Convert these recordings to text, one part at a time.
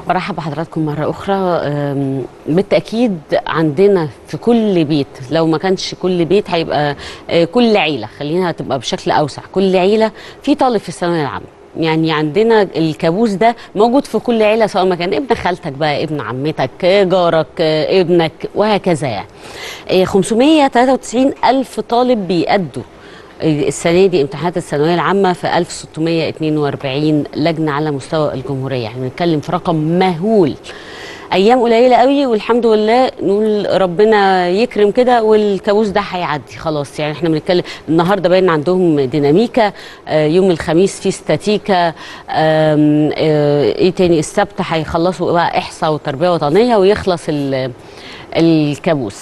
برحب بحضراتكم مرة أخرى أم، بالتأكيد عندنا في كل بيت لو ما كانش كل بيت هيبقى آه، كل عيلة خلينا تبقى بشكل أوسع كل عيلة في طالب في الثانوية العامة يعني عندنا الكابوس ده موجود في كل عيلة سواء ما كان ابن خالتك بقى ابن عمتك آه، جارك آه، ابنك وهكذا يعني آه، 593 ألف طالب بيأدوا السنه دي امتحانات الثانويه العامه في 1642 لجنه على مستوى الجمهوريه يعني بنتكلم في رقم مهول ايام قليله قوي والحمد لله نقول ربنا يكرم كده والكابوس ده هيعدي خلاص يعني احنا بنتكلم النهارده باين عندهم ديناميكا آه، يوم الخميس في استاتيكا آم، آه، ايه تاني السبت هيخلصوا بقى احصاء وتربيه وطنيه ويخلص ال- الكابوس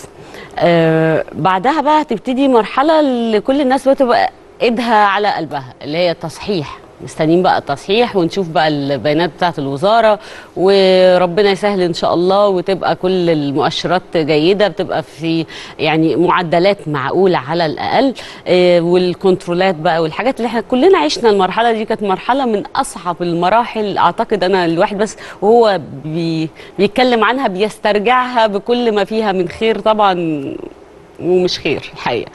آه بعدها بقى هتبتدي مرحلة اللي كل الناس بتبقى ايدها على قلبها اللي هي التصحيح مستنيين بقى التصحيح ونشوف بقى البيانات بتاعت الوزارة وربنا يسهل ان شاء الله وتبقى كل المؤشرات جيدة بتبقى في يعني معدلات معقولة على الأقل آه والكنترولات بقى والحاجات اللي احنا كلنا عشنا المرحلة دي كانت مرحلة من أصعب المراحل أعتقد أنا الواحد بس وهو بي بيتكلم عنها بيسترجعها بكل ما فيها من خير طبعا ومش خير الحقيقه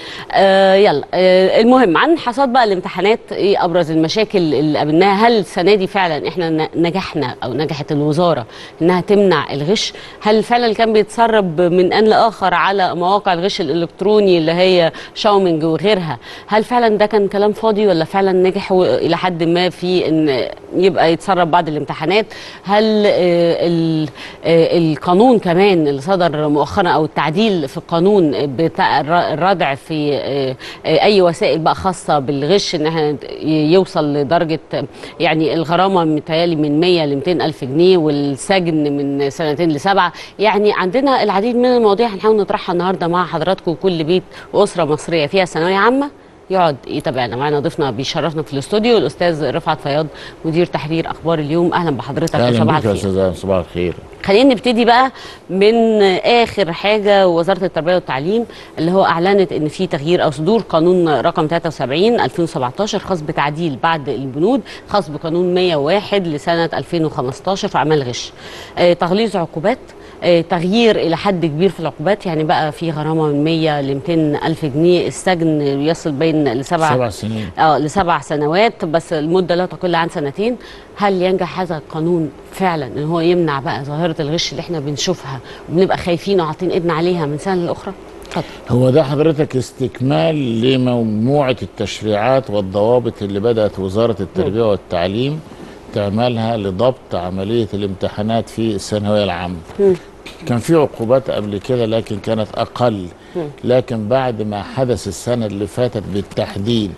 آه يلا آه المهم عن حصاد بقى الامتحانات ايه ابرز المشاكل اللي قابلناها هل السنه دي فعلا احنا ن- نجحنا او نجحت الوزاره انها تمنع الغش هل فعلا كان بيتسرب من ان لاخر على مواقع الغش الالكتروني اللي هي شاومينج وغيرها هل فعلا ده كان كلام فاضي ولا فعلا نجحوا الى حد ما في ان يبقى يتسرب بعد الامتحانات هل آه ال- آه القانون كمان اللي صدر مؤخرا او التعديل في القانون بتاع الر- الردع في آه، آه، اي وسائل بقى خاصه بالغش ان احنا يوصل لدرجه يعني الغرامه متهيألي من 100 ل 200 الف جنيه والسجن من سنتين لسبعه يعني عندنا العديد من المواضيع هنحاول نطرحها النهارده مع حضراتكم كل بيت واسره مصريه فيها ثانويه عامه يقعد يتابعنا معانا ضيفنا بيشرفنا في الاستوديو الاستاذ رفعت فياض مدير تحرير اخبار اليوم اهلا بحضرتك اهلا وصباح بك يا الخير استاذ صباح الخير خلينا نبتدي بقى من اخر حاجه وزاره التربيه والتعليم اللي هو اعلنت ان في تغيير او صدور قانون رقم 73 2017 خاص بتعديل بعض البنود خاص بقانون 101 لسنه 2015 في اعمال غش آه تغليظ عقوبات آه، تغيير الى حد كبير في العقوبات يعني بقى في غرامه من 100 ل 200 الف جنيه السجن يصل بين لسبع سبع سنين اه لسبع سنوات بس المده لا تقل عن سنتين هل ينجح هذا القانون فعلا ان هو يمنع بقى ظاهره الغش اللي احنا بنشوفها وبنبقى خايفين وعاطين ايدنا عليها من سنه لاخرى اتفضل هو ده حضرتك استكمال لمجموعة التشريعات والضوابط اللي بدأت وزارة التربية والتعليم تعملها لضبط عملية الامتحانات في الثانوية العامة كان في عقوبات قبل كده لكن كانت أقل لكن بعد ما حدث السنة اللي فاتت بالتحديد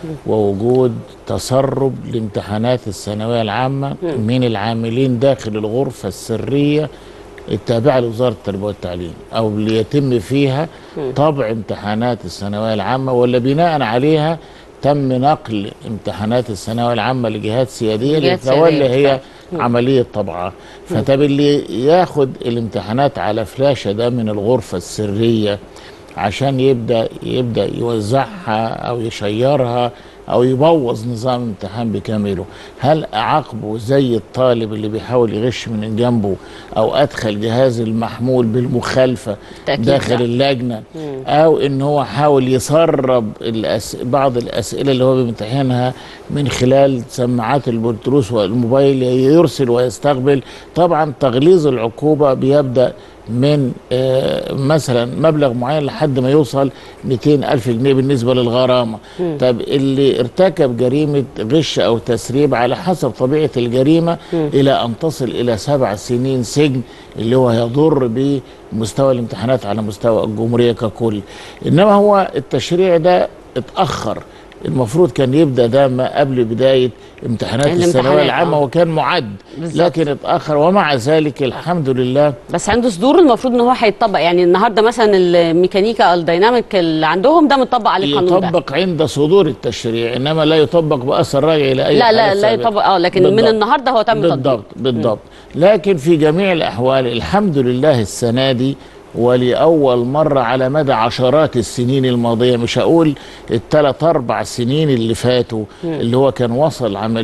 ووجود تسرب لامتحانات الثانوية العامة من العاملين داخل الغرفة السرية التابعة لوزارة التربية والتعليم أو اللي يتم فيها طبع امتحانات الثانوية العامة ولا بناء عليها تم نقل امتحانات الثانوية العامة لجهات سيادية لجهات لتولى سيادية هي عملية طبعها فطب اللي ياخد الامتحانات على فلاشة ده من الغرفة السرية عشان يبدأ يبدأ يوزعها أو يشيرها أو يبوظ نظام الامتحان بكامله هل أعاقبه زي الطالب اللي بيحاول يغش من جنبه أو أدخل جهاز المحمول بالمخالفة بالتأكيد داخل لا. اللجنة أو إن هو حاول يسرب الأس... بعض الأسئلة اللي هو بيمتحنها من خلال سماعات البلوتوث والموبايل يرسل ويستقبل طبعا تغليظ العقوبة بيبدأ من آه، مثلا مبلغ معين لحد ما يوصل 200 ألف جنيه بالنسبة للغرامة طب اللي ارتكب جريمة غش أو تسريب على حسب طبيعة الجريمة إلى أن تصل إلى سبع سنين سجن اللي هو يضر بمستوى الامتحانات على مستوى الجمهورية ككل إنما هو التشريع ده اتأخر المفروض كان يبدا ده ما قبل بدايه امتحانات الامتحانات، الثانويه العامه آه. وكان معد بالظبط. لكن اتاخر ومع ذلك الحمد لله بس عنده صدور المفروض ان هو هيتطبق يعني النهارده مثلا الميكانيكا أو الديناميك اللي عندهم ده مطبق عليه القانون ده يطبق عند صدور التشريع انما لا يطبق باثر راجع الى اي لا لا حالة لا سابقة. يطبق اه لكن من بالضبط. النهارده هو تم تطبيقه بالضبط بالضبط لكن في جميع الاحوال الحمد لله السنه دي ولأول مرة على مدى عشرات السنين الماضية مش هقول الثلاث أربع سنين اللي فاتوا اللي هو كان وصل عملية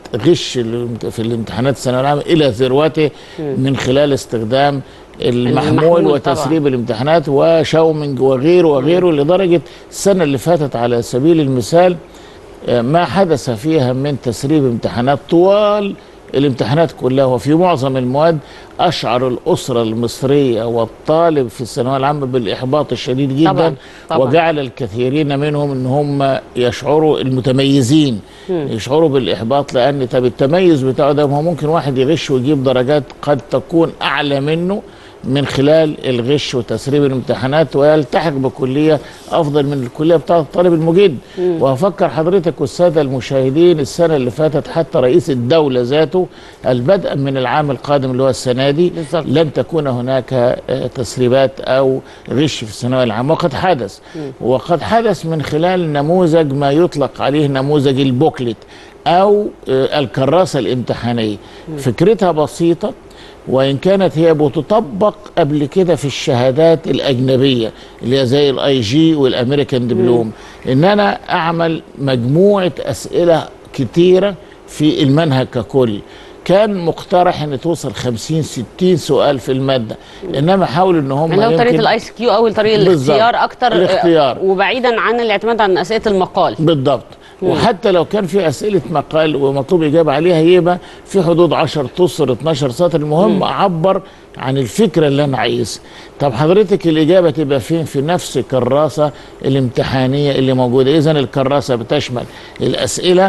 غش الامت- في الامتحانات الثانويه العامه الى ذروته من خلال استخدام المحمول المحمول وتسريب الامتحانات وشاومينج وغيره وغيره لدرجه السنه اللي فاتت على سبيل المثال آه، ما حدث فيها من تسريب امتحانات طوال الامتحانات كلها وفي معظم المواد اشعر الاسره المصريه والطالب في الثانويه العامه بالاحباط الشديد جدا طبعاً، طبعاً. وجعل الكثيرين منهم ان هم يشعروا المتميزين يشعروا بالاحباط لان طب التميز بتاعه ده ما هو ممكن واحد يغش ويجيب درجات قد تكون اعلى منه من خلال الغش وتسريب الامتحانات ويلتحق بكليه افضل من الكليه بتاعه الطالب المجد وافكر حضرتك والساده المشاهدين السنه اللي فاتت حتى رئيس الدوله ذاته البدء من العام القادم اللي هو السنه دي بالظبط. لن تكون هناك آه، تسريبات او غش في الثانويه العامه وقد حدث وقد حدث من خلال نموذج ما يطلق عليه نموذج البوكلت او آه، الكراسه الامتحانيه فكرتها بسيطه وان كانت هي بتطبق قبل كده في الشهادات الاجنبيه اللي هي زي الاي جي والامريكان دبلوم ان انا اعمل مجموعه اسئله كتيره في المنهج ككل كان مقترح ان توصل 50 60 سؤال في الماده انما حاولوا ان هم يعني لو طريقه يمكن- الاي سي كيو او طريقه بالظبط. الاختيار اكتر آه، الاختيار. وبعيدا عن الاعتماد على اسئله المقال بالضبط وحتى لو كان في اسئله مقال ومطلوب اجابه عليها يبقى في حدود 10 تصر 12 سطر المهم اعبر عن الفكره اللي انا عايزها طب حضرتك الاجابه تبقى فين في نفس الكراسه الامتحانيه اللي موجوده اذا الكراسه بتشمل الاسئله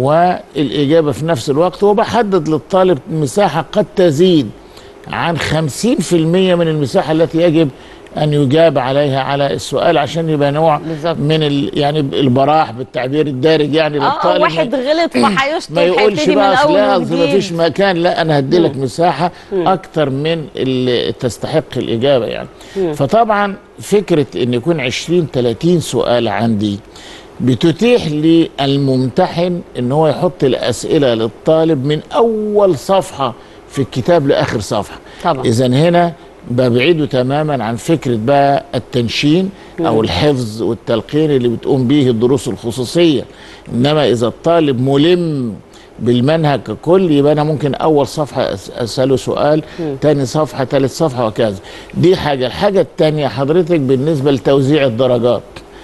والاجابه في نفس الوقت وبحدد للطالب مساحه قد تزيد عن 50% من المساحه التي يجب ان يجاب عليها على السؤال عشان يبقى نوع بالظبط. من ال يعني البراح بالتعبير الدارج يعني اه للطالب واحد غلط فهيشطب ما يقولش هيبتدي من بقى اصل الاول لا اصل ما فيش وجديد مكان لا انا هدي لك مساحه اكتر من اللي تستحق الاجابه يعني فطبعا فكره ان يكون 20 30 سؤال عندي بتتيح للممتحن ان هو يحط الاسئله للطالب من اول صفحه في الكتاب لاخر صفحه طبعا. اذا هنا ببعده تماما عن فكره بقى التنشين او الحفظ والتلقين اللي بتقوم به الدروس الخصوصيه انما اذا الطالب ملم بالمنهج ككل يبقى انا ممكن اول صفحه أس- اساله سؤال تاني صفحه تالت صفحه وكذا دي حاجه الحاجه التانيه حضرتك بالنسبه لتوزيع الدرجات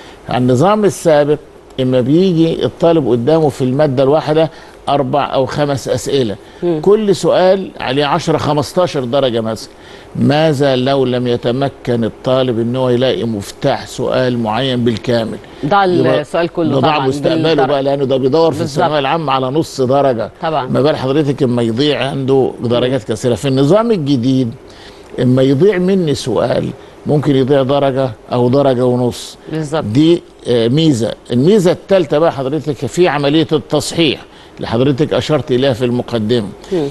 النظام السابق اما بيجي الطالب قدامه في الماده الواحده اربع او خمس اسئله كل سؤال عليه 10 15 درجه مثلا ماذا لو لم يتمكن الطالب ان هو يلاقي مفتاح سؤال معين بالكامل ضاع يبقى السؤال كله ده ضاع طبعا مستقبله بالدرجة. بقى لانه ده بيدور في بالظبط. الثانويه العامه على نص درجه طبعا. ما بال حضرتك اما يضيع عنده درجات كثيره في النظام الجديد اما يضيع مني سؤال ممكن يضيع درجه او درجه ونص بالظبط دي آه، ميزه الميزه الثالثه بقى حضرتك في عمليه التصحيح اللي حضرتك اشرت اليها في المقدمه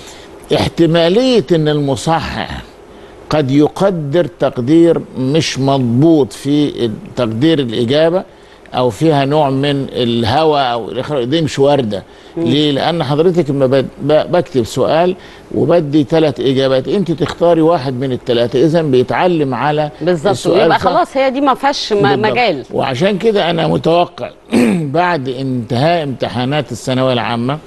احتماليه ان المصحح قد يقدر تقدير مش مضبوط في تقدير الاجابه او فيها نوع من الهوى او الإخراج، دي مش وارده ليه لان حضرتك لما بد- ب- بكتب سؤال وبدي ثلاث اجابات انت تختاري واحد من الثلاثه اذا بيتعلم على بالظبط السؤال ويبقى صح. خلاص هي دي ما فيهاش م- بالضبط. مجال وعشان كده انا متوقع بعد انتهاء امتحانات الثانويه العامه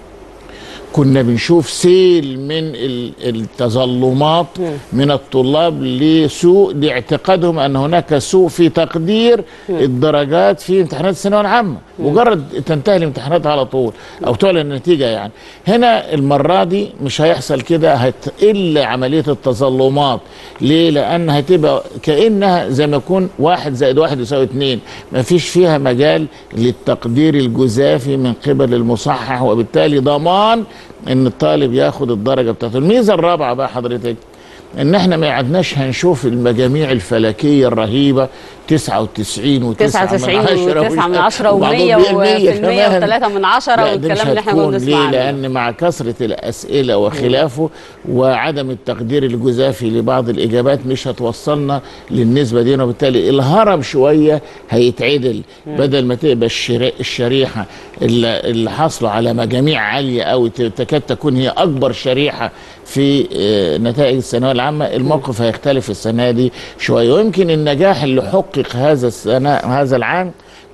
كنا بنشوف سيل من ال- التظلمات من الطلاب لسوء لاعتقادهم ان هناك سوء في تقدير الدرجات في امتحانات الثانويه العامه مجرد تنتهي الامتحانات على طول او تعلن النتيجه يعني هنا المره دي مش هيحصل كده هتقل عمليه التظلمات ليه لان هتبقى كانها زي ما يكون واحد زائد واحد يساوي اتنين ما فيش فيها مجال للتقدير الجزافي من قبل المصحح وبالتالي ضمان ان الطالب ياخد الدرجه بتاعته الميزه الرابعه بقى حضرتك ان احنا ما عدناش هنشوف المجاميع الفلكيه الرهيبه 99 و9 99 و9 من 10 و100 و3 من 10 والكلام اللي احنا كنا بنسمع ليه عنه لان مع كثره الاسئله وخلافه وعدم التقدير الجزافي لبعض الاجابات مش هتوصلنا للنسبه دي وبالتالي الهرم شويه هيتعدل بدل ما تبقى الشري- الشريحه اللي, اللي حاصله على مجاميع عاليه قوي تكاد تكون هي اكبر شريحه في آه، نتائج الثانويه العامه الموقف هيختلف السنه دي شويه ويمكن النجاح اللي حقق هذا السنه هذا العام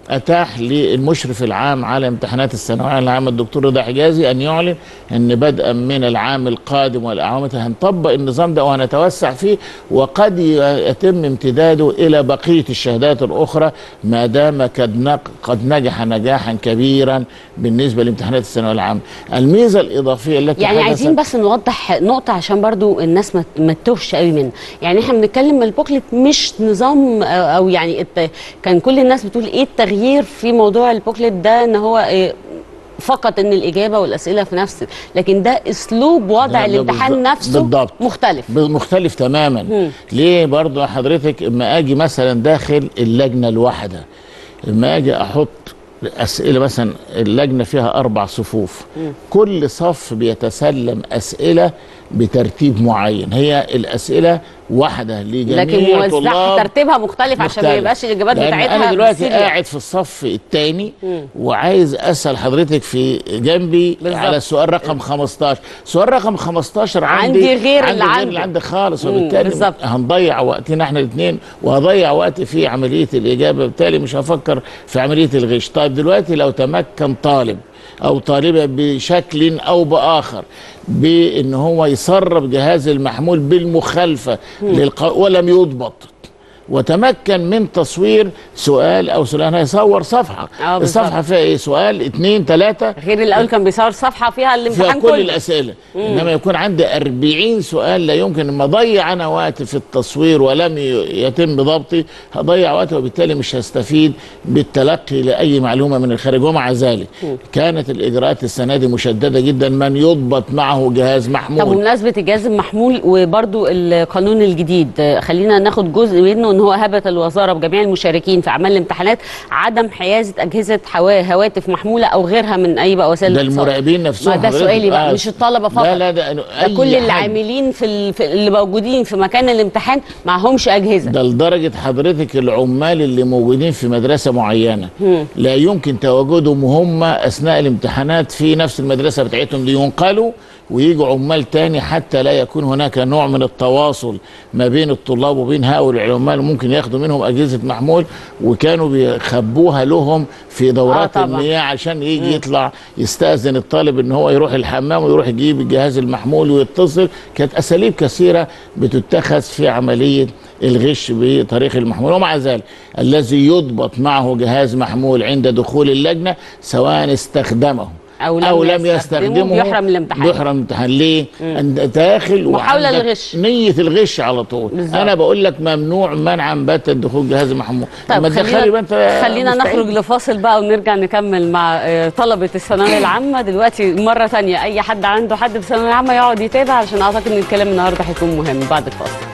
اتاح للمشرف العام على امتحانات الثانويه العامه الدكتور رضا حجازي ان يعلن ان بدءا من العام القادم والاعوام هنطبق النظام ده وهنتوسع فيه وقد يتم امتداده الى بقيه الشهادات الاخرى ما دام قد نق- قد نجح نجاحا كبيرا بالنسبه لامتحانات الثانويه العامه. الميزه الاضافيه التي يعني حدثت- عايزين بس نوضح نقطة عشان برضو الناس ما ما تتوهش قوي منها يعني احنا بنتكلم البوكلت مش نظام آه، او يعني الت... كان كل الناس بتقول ايه التغيير في موضوع البوكلت ده ان هو إيه فقط ان الاجابه والاسئله في نفس لكن ده اسلوب وضع لا، ده الامتحان بالظبط- نفسه بالضبط. مختلف مختلف تماما مم. ليه برضو حضرتك اما اجي مثلا داخل اللجنه الواحده اما اجي احط اسئله مثلا اللجنه فيها اربع صفوف كل صف بيتسلم اسئله بترتيب معين هي الاسئله واحده لجميع لكن موزع طلاب ترتيبها مختلف عشان ما مختلف. يبقاش الاجابات لأن بتاعتها انا دلوقتي بسيريا. قاعد في الصف الثاني وعايز اسال حضرتك في جنبي بالظبط. على السؤال رقم 15 سؤال رقم 15 عندي عندي غير اللي عندي غير عندك. اللي عندك خالص مم، وبالتالي بالظبط. هنضيع وقتنا احنا الاثنين وهضيع وقت في عمليه الاجابه بالتالي مش هفكر في عمليه الغش طيب دلوقتي لو تمكن طالب او طالبه بشكل او باخر بان هو يسرب جهاز المحمول بالمخالفه للق... ولم يضبط وتمكن من تصوير سؤال او سؤال هيصور صفحه آه، بالظبط. الصفحه فيها ايه سؤال اثنين ثلاثه غير الاول كان بيصور صفحه فيها فيها الامتحان كل كله الاسئله انما يكون عندي 40 سؤال لا يمكن ما اضيع انا وقت في التصوير ولم ي- يتم ضبطي هضيع وقت وبالتالي مش هستفيد بالتلقي لاي معلومه من الخارج ومع ذلك كانت الاجراءات السنه دي مشدده جدا من يضبط معه جهاز طب محمول بمناسبة الجهاز المحمول وبرضو القانون الجديد آه، خلينا ناخد جزء منه ان هو هبت الوزارة بجميع المشاركين في اعمال الامتحانات عدم حيازة اجهزة حوا- هواتف محمولة او غيرها من اي بقى وسائل ده الاتصال. المراقبين نفسهم ما ده حضرتك. سؤالي بقى آه. مش الطلبة فقط لا لا ده, ده أي كل اللي حد. عاملين في, ال... في اللي موجودين في مكان الامتحان معهمش اجهزة ده لدرجة حضرتك العمال اللي موجودين في مدرسة معينة لا يمكن تواجدهم هم أثناء الامتحانات في نفس المدرسة بتاعتهم دي ينقلوا ويجوا عمال تاني حتى لا يكون هناك نوع من التواصل ما بين الطلاب وبين هؤلاء العمال ممكن ياخدوا منهم أجهزة محمول وكانوا بيخبوها لهم في دورات آه طبعا. المياه عشان يجي يطلع يستأذن الطالب ان هو يروح الحمام ويروح يجيب الجهاز المحمول ويتصل كانت اساليب كثيره بتتخذ في عمليه الغش بطريق المحمول ومع ذلك الذي يضبط معه جهاز محمول عند دخول اللجنه سواء استخدمه أو لم او لم يستخدمه يستخدمه بيحرم من الامتحان. بيحرم من الامتحان ليه؟ انت داخل محاولة وعندك للغش. نيه الغش على طول بالظبط. انا بقول لك ممنوع منعا باتا دخول جهاز محمول طيب لما تدخلي يبقى خلينا, انت خلينا مستعد. نخرج لفاصل بقى ونرجع نكمل مع آه، طلبة الثانوية العامة دلوقتي مرة تانية أي حد عنده حد في الثانوية العامة يقعد يتابع عشان أعتقد إن الكلام النهاردة هيكون مهم بعد الفاصل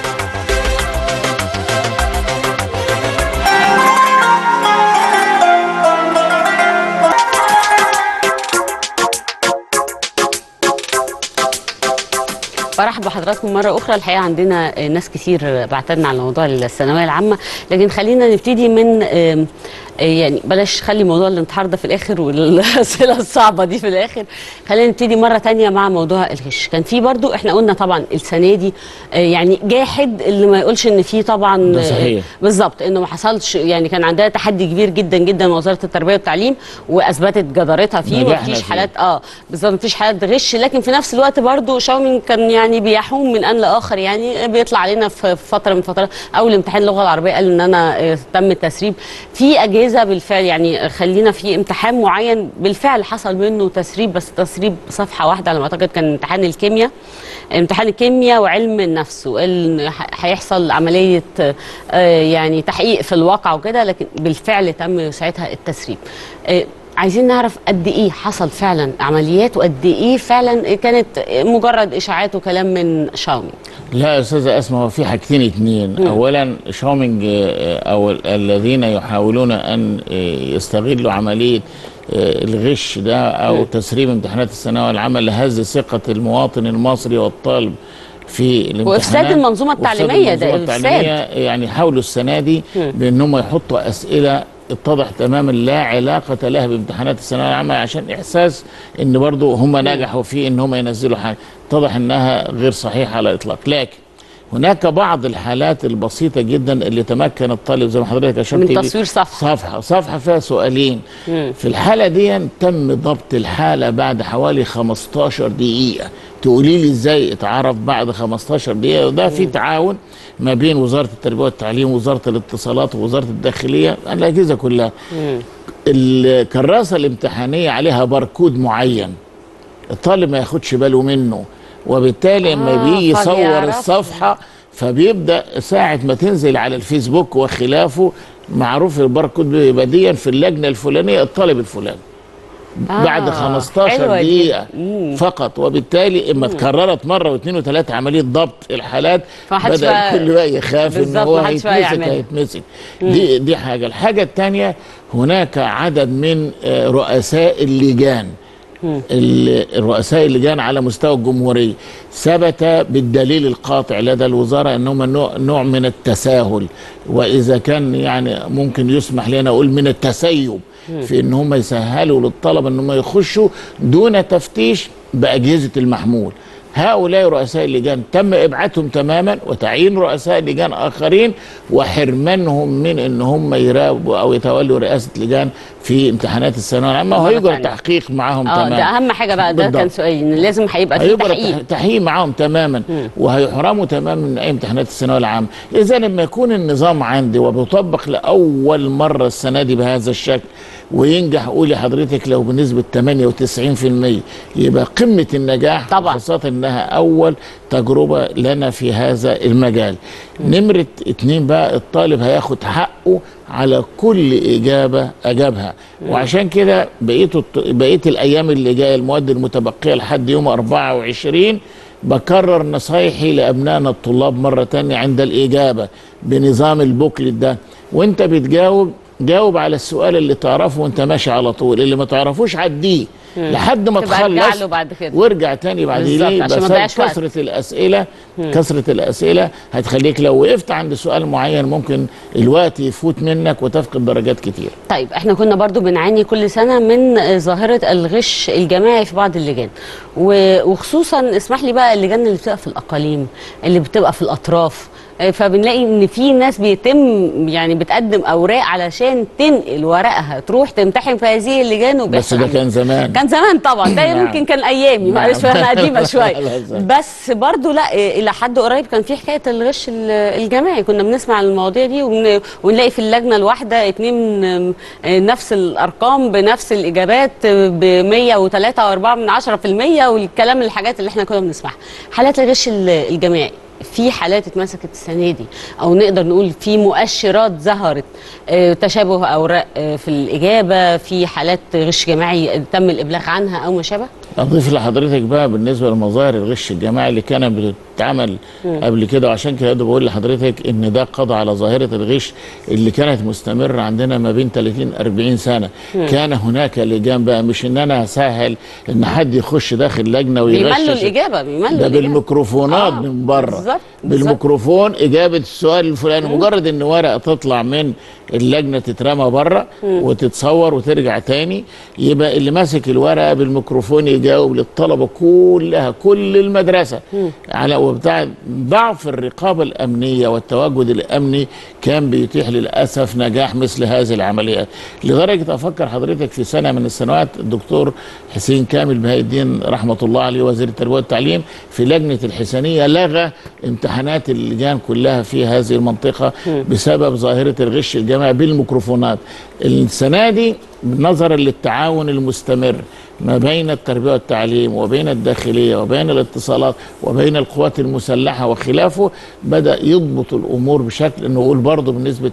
برحب بحضراتكم مرة أخرى الحقيقة عندنا آه، ناس كتير بعتلنا على موضوع الثانوية العامة لكن خلينا نبتدي من آم، آه، يعني بلاش خلي موضوع الانتحار ده في الآخر والأسئلة الصعبة دي في الآخر خلينا نبتدي مرة تانية مع موضوع الغش كان في برضو احنا قلنا طبعا السنة دي آه، يعني جاحد اللي ما يقولش ان في طبعا ده آه، صحيح. بالظبط انه ما حصلش يعني كان عندها تحدي كبير جدا جدا من وزاره التربيه والتعليم واثبتت جدارتها فيه نجحنا ومفيش فيه. حالات اه بالظبط مفيش حالات غش لكن في نفس الوقت برضو شاومينج كان يعني بيحوم من ان لاخر يعني بيطلع علينا في في فتره من فترات اول امتحان اللغه العربيه قال ان انا آه، تم التسريب في اجهزه بالفعل يعني خلينا في امتحان معين بالفعل حصل منه تسريب بس تسريب صفحه واحده على ما اعتقد كان امتحان الكيمياء امتحان الكيمياء وعلم النفس وقال إن ح- هيحصل عمليه آه، يعني تحقيق في الواقع وكده لكن بالفعل تم ساعتها التسريب آه، عايزين نعرف قد ايه حصل فعلا عمليات وقد ايه فعلا كانت مجرد اشاعات وكلام من شاومي لا يا استاذه اسماء هو في حاجتين اتنين اولا شاومينج آه، او ال- الذين يحاولون ان آه، يستغلوا عمليه آه، الغش ده او تسريب امتحانات الثانويه العامه لهز ثقه المواطن المصري والطالب في الامتحانات وإفساد المنظومة وإفساد التعليمية، ده المنظومة إفساد. التعليمية يعني حاولوا السنه دي بان هم يحطوا اسئله اتضح تماما لا علاقة لها بامتحانات الثانوية العامة عشان إحساس إن برضو هم نجحوا في إن هم ينزلوا حاجة اتضح إنها غير صحيحة على الإطلاق لكن هناك بعض الحالات البسيطه جدا اللي تمكن الطالب زي ما حضرتك اشرت من لي- تصوير صفحة. صفحه صفحه فيها سؤالين مم. في الحاله دي تم ضبط الحاله بعد حوالي 15 دقيقه تقولي لي ازاي اتعرف بعد 15 دقيقه وده في تعاون ما بين وزاره التربيه والتعليم ووزاره الاتصالات ووزاره الداخليه الاجهزه كلها مم. الكراسه الامتحانيه عليها باركود معين الطالب ما ياخدش باله منه وبالتالي لما آه، بيجي يصور فبيعرف. الصفحه فبيبدا ساعه ما تنزل على الفيسبوك وخلافه معروف الباركود بيبقى ديا في اللجنه الفلانيه الطالب الفلاني آه، بعد 15 حلوة دي. دقيقة مم. فقط وبالتالي اما اتكررت مرة واثنين وثلاثة عملية ضبط الحالات فمحدش بدأ بقى- الكل بقى يخاف ان بالظبط، هو محدش بقى هيتمسك يعملها. هيتمسك دي دي حاجة الحاجة الثانية هناك عدد من آه، رؤساء اللجان ال- الرؤساء اللجان على مستوى الجمهورية ثبت بالدليل القاطع لدى الوزارة أنهم نوع, نوع من التساهل وإذا كان يعني ممكن يسمح لنا أقول من التسيب في ان هم يسهلوا للطلبه ان هم يخشوا دون تفتيش باجهزه المحمول هؤلاء رؤساء اللجان تم ابعادهم تماما وتعيين رؤساء لجان اخرين وحرمانهم من ان هم يراقبوا او يتولوا رئاسه لجان في امتحانات الثانويه العامه مرة وهيجرى تانية. تحقيق معاهم اه تماما ده اهم حاجه بقى ده بالضبط. كان سؤالي ان لازم هيبقى في هيبقى تحقيق تح- تحقيق معاهم تماما وهيحرموا تماما من اي امتحانات الثانويه العامه اذا لما يكون النظام عندي وبيطبق لاول مره السنه دي بهذا الشكل وينجح قولي حضرتك لو بنسبه 98% يبقى قمه النجاح طبعا. خاصه انها اول تجربه لنا في هذا المجال نمره اتنين بقى الطالب هياخد حقه على كل اجابه اجابها وعشان كده بقيت بقيه الايام اللي جايه المواد المتبقيه لحد يوم 24 بكرر نصايحي لابنائنا الطلاب مره تانية عند الاجابه بنظام البوكلت ده وانت بتجاوب جاوب على السؤال اللي تعرفه وانت ماشي على طول اللي ما تعرفوش عديه لحد ما تبقى ارجع تخلص له بعد كده. وارجع تاني بعد بالظبط، ليه عشان ما بس تضيعش وقت. كثره الاسئله كثره الاسئله هتخليك لو وقفت عند سؤال معين ممكن الوقت يفوت منك وتفقد درجات كتير طيب احنا كنا برضو بنعاني كل سنه من ظاهره الغش الجماعي في بعض اللجان و- وخصوصا اسمح لي بقى اللجان اللي بتبقى في الاقاليم اللي بتبقى في الاطراف اه، فبنلاقي ان في ناس بيتم يعني بتقدم اوراق علشان تنقل ورقها تروح تمتحن في هذه اللجان بس وبيحصل ده عليها. كان زمان كان زمان طبعا ده نعم. يمكن كان ايامي معلش نعم. انا قديمه شويه لا، لا. بس برضو لا إيه، الى حد قريب كان في حكايه الغش ال- الجماعي كنا بنسمع عن المواضيع دي وبن- ونلاقي في اللجنه الواحده اتنين آم، آه، نفس الارقام بنفس الاجابات ب 103.4 من 10% والكلام الحاجات اللي احنا كنا بنسمعها حالات الغش ال- الجماعي في حالات اتمسكت السنه دي او نقدر نقول في مؤشرات ظهرت آه، تشابه اوراق آه، في الاجابه في حالات غش جماعي تم الابلاغ عنها او ما شابه اضيف لحضرتك بقى بالنسبه لمظاهر الغش الجماعي اللي كانت بتتعمل قبل كده وعشان كده أقدر بقول لحضرتك ان ده قضى على ظاهره الغش اللي كانت مستمره عندنا ما بين 30 40 سنه كان هناك لجان بقى مش ان انا اسهل ان حد يخش داخل لجنه ويغشش بيملوا الاجابه بيملوا ده الإجابة. بالميكروفونات آه، من بره بالظبط، بالظبط. بالميكروفون اجابه السؤال الفلاني مجرد ان ورقه تطلع من اللجنه تترمى بره وتتصور وترجع تاني يبقى اللي ماسك الورقه بالميكروفون يجاوب للطلبه كلها كل المدرسه على وبتاع ضعف الرقابه الامنيه والتواجد الامني كان بيتيح للاسف نجاح مثل هذه العمليات لدرجه افكر حضرتك في سنه من السنوات الدكتور حسين كامل بهاء الدين رحمه الله عليه وزير التربيه والتعليم في لجنه الحسنيه لغى امتحانات اللجان كلها في هذه المنطقه بسبب ظاهره الغش الجماعي بالميكروفونات السنه دي نظرا للتعاون المستمر ما بين التربيه والتعليم وبين الداخليه وبين الاتصالات وبين القوات المسلحه وخلافه بدا يضبط الامور بشكل انه يقول برضه بنسبه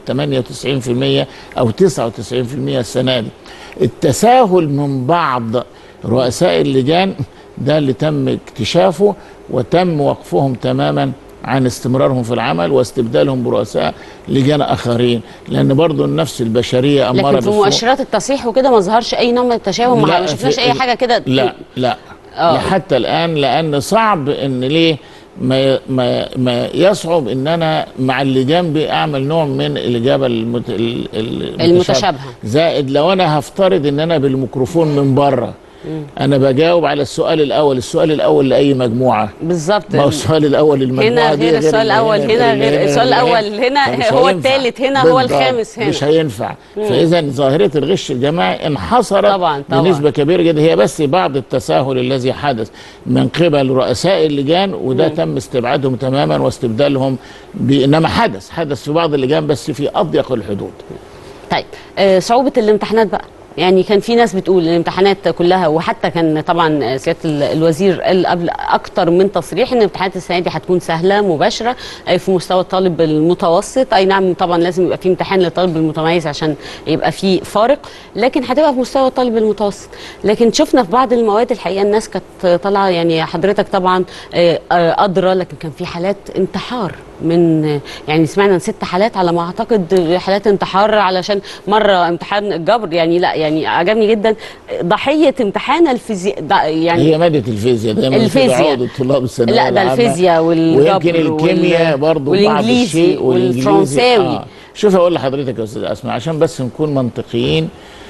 98% او 99% السنه دي التساهل من بعض رؤساء اللجان ده اللي تم اكتشافه وتم وقفهم تماما عن استمرارهم في العمل واستبدالهم برؤساء لجان اخرين لان برضو النفس البشريه اماره لكن في بالسوء. مؤشرات التصحيح وكده ما ظهرش اي نوع من التشابه ما لا، ما شفناش في- اي حاجه كده لا لا آه. حتى الان لان صعب ان ليه ما ما ما يصعب ان انا مع اللي جنبي اعمل نوع من الاجابه المت... ال- ال- المتشابهة. زائد لو انا هفترض ان انا بالميكروفون من بره انا بجاوب على السؤال الاول السؤال الاول لاي مجموعه بالظبط ما هو السؤال الاول للمجموعه هنا دي غير السؤال اللي الاول هنا اللي غير السؤال اللي الاول هنا فمش هو هينفع. الثالث هنا هو بالضبط. الخامس هنا مش هينفع فاذا ظاهره الغش الجماعي انحصرت طبعاً، طبعاً. بنسبه كبيره جدا هي بس بعض التساهل الذي حدث من قبل رؤساء اللجان وده تم استبعادهم تماما واستبدالهم ب... انما حدث حدث في بعض اللجان بس في اضيق الحدود طيب آه، صعوبة الامتحانات بقى يعني كان في ناس بتقول الامتحانات كلها وحتى كان طبعا سياده ال- الوزير قال قبل اكتر من تصريح ان الامتحانات السنه دي هتكون سهله مباشره آه، في مستوى الطالب المتوسط اي نعم طبعا لازم يبقى في امتحان للطالب المتميز عشان يبقى في فارق لكن هتبقى في مستوى الطالب المتوسط لكن شفنا في بعض المواد الحقيقه الناس كانت طالعه يعني حضرتك طبعا آه، آه، ادرى لكن كان في حالات انتحار من يعني سمعنا عن ست حالات على ما اعتقد حالات انتحار علشان مره امتحان الجبر يعني لا يعني عجبني جدا ضحيه امتحان الفيزياء ده يعني هي ماده الفيزياء دايما الفيزياء. بتعود الطلاب الثانويه لا ده العامة. الفيزياء والجبر ويمكن الكيمياء وال- برضه بعض والانجليزي الشيء والفرنساوي شوف اقول لحضرتك يا استاذ اسماء عشان بس نكون منطقيين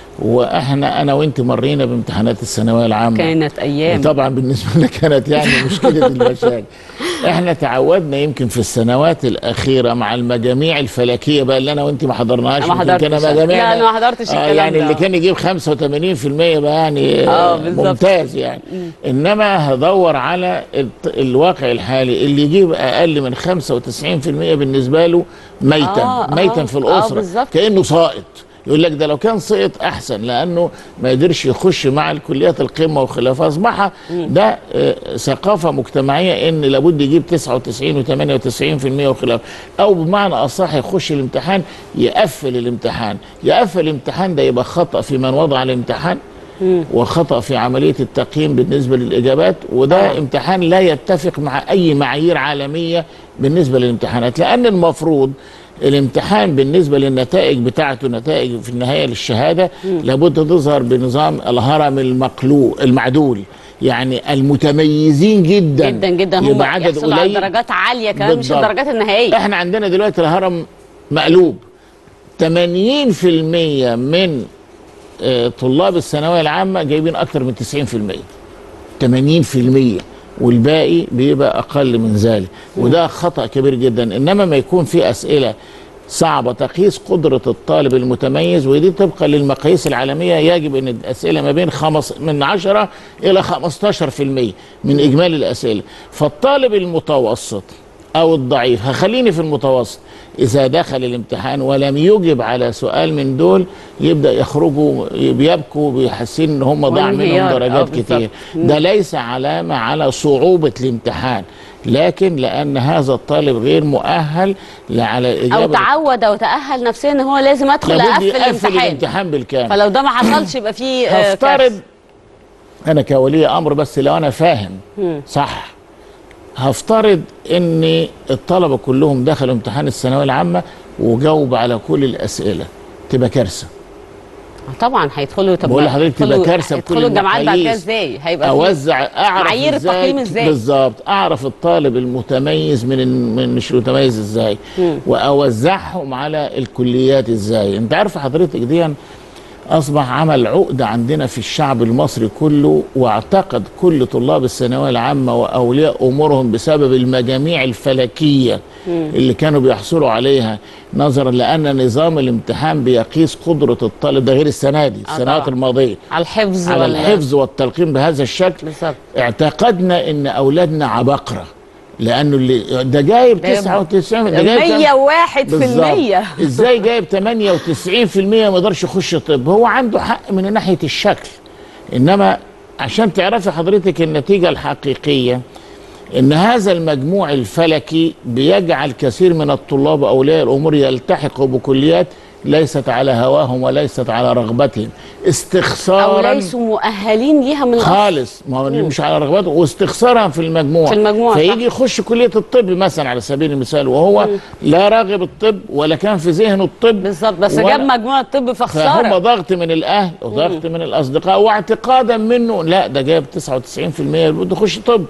واحنا انا وانت مرينا بامتحانات الثانويه العامه كانت ايام طبعا بالنسبه لنا كانت يعني مشكله المشاكل احنا تعودنا يمكن في السنوات الاخيره مع المجاميع الفلكيه بقى اللي انا وانت ما حضرناش أنا ما يمكن كان حضرتش. مجاميعنا لا، أنا ما حضرتش آه الكلام يعني ده. اللي كان يجيب 85% بقى يعني آه، آه بالظبط. ممتاز يعني انما هدور على الت- الواقع الحالي اللي يجيب اقل من 95% بالنسبه له ميتا آه، آه، ميتا في آه، الاسره بالظبط. كانه ساقط يقول لك ده لو كان سقط احسن لانه ما قدرش يخش مع الكليات القمه وخلافها اصبح ده آه، ثقافه مجتمعيه ان لابد يجيب 99 و98% وخلاف او بمعنى اصح يخش الامتحان يقفل الامتحان يقفل الامتحان ده يبقى خطا في من وضع الامتحان وخطا في عمليه التقييم بالنسبه للاجابات وده آه. امتحان لا يتفق مع اي معايير عالميه بالنسبه للامتحانات لان المفروض الامتحان بالنسبه للنتائج بتاعته نتائج في النهايه للشهاده لابد تظهر بنظام الهرم المقلوب المعدول يعني المتميزين جدا جدا جدا هم يبقى عدد يحصلوا على قليل درجات عاليه كمان مش بالضبط. الدرجات النهائيه احنا عندنا دلوقتي الهرم مقلوب 80% من آه، طلاب الثانويه العامه جايبين اكتر من 90% 80% والباقي بيبقى اقل من ذلك وده خطا كبير جدا انما ما يكون في اسئله صعبه تقيس قدره الطالب المتميز ودي طبقا للمقاييس العالميه يجب ان الاسئله ما بين خمس من 10 الى 15% من اجمالي الاسئله فالطالب المتوسط او الضعيف هخليني في المتوسط اذا دخل الامتحان ولم يجب على سؤال من دول يبدا يخرجوا بيبكوا بيحسين ان هم ضاع منهم وانهيار. آه، درجات بالظبط. كتير ده ليس علامه على صعوبه الامتحان لكن لان هذا الطالب غير مؤهل على او اجابه تعود او تاهل نفسيا ان هو لازم ادخل لابد اقفل يقفل الامتحان الامتحان بالكامل فلو ده ما حصلش يبقى في آه، هفترض كارثة. انا كولي امر بس لو انا فاهم صح هفترض ان الطلبه كلهم دخلوا امتحان الثانويه العامه وجاوب على كل الاسئله تبقى كارثه طبعا هيدخلوا طب بقول لحضرتك تبقى هيدخلوا- كارثه بكل هيدخلوا الجامعات بعد كده المقاييس. ازاي هيبقى في اوزع اعرف معايير إزاي التقييم إزاي؟ بالظبط اعرف الطالب المتميز من من مش متميز ازاي واوزعهم على الكليات ازاي انت عارف حضرتك دي اصبح عمل عقده عندنا في الشعب المصري كله واعتقد كل طلاب الثانويه العامه واولياء امورهم بسبب المجاميع الفلكيه اللي كانوا بيحصلوا عليها نظرا لان نظام الامتحان بيقيس قدره الطالب ده غير السنه دي السنوات طبعا. الماضيه على الحفظ على ولا- الحفظ والتلقين بهذا الشكل بالظبط اعتقدنا ان اولادنا عبقره لانه اللي ده جايب ده 99 ده جايب كام؟ 101 في بالظبط. المية ازاي جايب 98% ما يقدرش يخش طب هو عنده حق من ناحيه الشكل انما عشان تعرفي حضرتك النتيجه الحقيقيه ان هذا المجموع الفلكي بيجعل كثير من الطلاب اولياء الامور يلتحقوا بكليات ليست على هواهم وليست على رغبتهم او استخسارا ليسوا مؤهلين ليها من الأصل. خالص ما هو مش على رغبته واستخسارا في المجموع في المجموع، صح. فيجي يخش كليه الطب مثلا على سبيل المثال وهو لا راغب الطب ولا كان في ذهنه الطب بالظبط بس ولا- جاب مجموع الطب فهم فخساره ضغط من الاهل وضغط من الاصدقاء واعتقادا منه لا ده جايب 99% بده يخش طب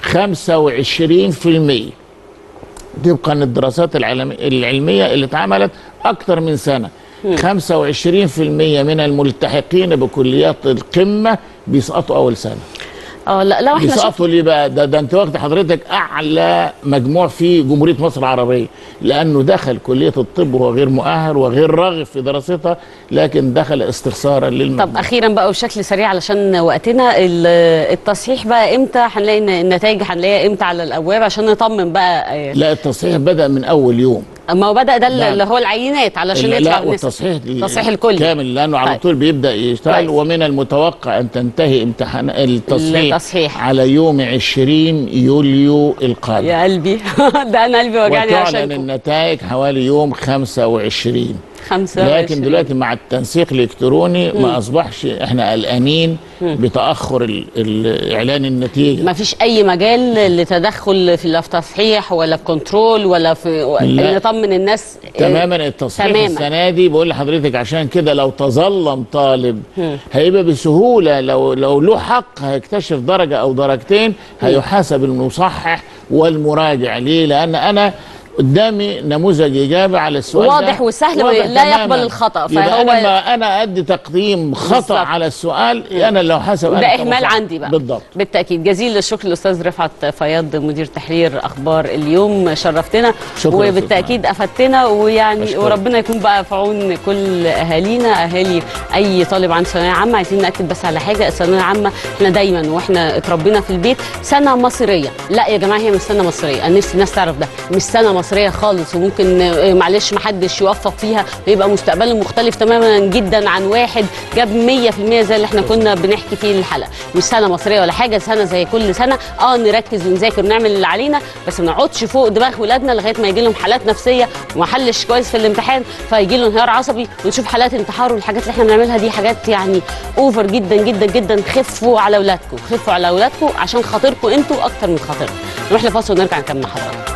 25% طبقا للدراسات العلم- العلميه اللي اتعملت اكتر من سنه 25% من الملتحقين بكليات القمه بيسقطوا اول سنه اه لا لو احنا شفنا بيسقطوا ليه بقى ده, ده انت واخد حضرتك اعلى مجموع في جمهوريه مصر العربيه لانه دخل كليه الطب وهو غير مؤهل وغير راغب في دراستها لكن دخل استخسارا للمجموع طب اخيرا بقى وبشكل سريع علشان وقتنا ال- التصحيح بقى امتى هنلاقي إن النتائج هنلاقيها امتى على الابواب عشان نطمن بقى آه، لا التصحيح بدا من اول يوم ما هو بدا ده اللي نعم. اللي هو العينات علشان لا يطلع والتصحيح التصحيح الكلي كامل لانه على طيب. طول بيبدا يشتغل كويس. ومن المتوقع ان تنتهي امتحان التصحيح التصحيح. على يوم 20 يوليو القادم يا قلبي ده انا قلبي وجعني وتعلن عشان النتائج حوالي يوم 25 خمسة لكن دلوقتي مع التنسيق الالكتروني ما اصبحش احنا قلقانين بتاخر ال- ال- اعلان النتيجه ما فيش اي مجال لتدخل في لا في تصحيح ولا في كنترول ولا في لا. ان نطمن الناس آه، تماما التصحيح تماماً. السنه دي بقول لحضرتك عشان كده لو تظلم طالب هيبقى بسهوله لو لو له حق هيكتشف درجه او درجتين هيحاسب المصحح والمراجع ليه؟ لان انا قدامي نموذج اجابه على السؤال ده واضح وسهل واضح لا تماماً. يقبل الخطأ، يبقى فهو- انا ما انا ادي تقديم خطا بالظبط. على السؤال انا لو حسب ده أنا اهمال كمصحح. عندي بقى بالضبط بالتاكيد جزيل الشكر الاستاذ رفعت فياض مدير تحرير اخبار اليوم شرفتنا شكراً يا أستاذ وبالتاكيد افدتنا ويعني أشكرك. وربنا يكون بقى في عون كل اهالينا اهالي اي طالب عن ثانويه عامه عايزين ناكد بس على حاجه الثانويه العامه احنا دايما واحنا اتربينا في البيت سنه مصريه لا يا جماعه هي مش سنه مصريه انا نفسي الناس تعرف ده مش سنه مصريه خالص وممكن آه، معلش ما حدش يوفق فيها ويبقى مستقبله مختلف تماما جدا عن واحد جاب 100% زي اللي احنا كنا بنحكي فيه الحلقه مش سنه مصريه ولا حاجه سنه زي كل سنه اه نركز ونذاكر ونعمل اللي علينا بس ما نقعدش فوق دماغ ولادنا لغايه ما يجي لهم حالات نفسيه وما حلش كويس في الامتحان فيجي له انهيار عصبي ونشوف حالات انتحار والحاجات اللي احنا بنعملها دي حاجات يعني اوفر جدا جدا جدا خفوا على اولادكم خفوا على اولادكم عشان خاطركم انتوا اكتر من خاطرهم نروح لفاصل ونرجع نكمل حضراتكم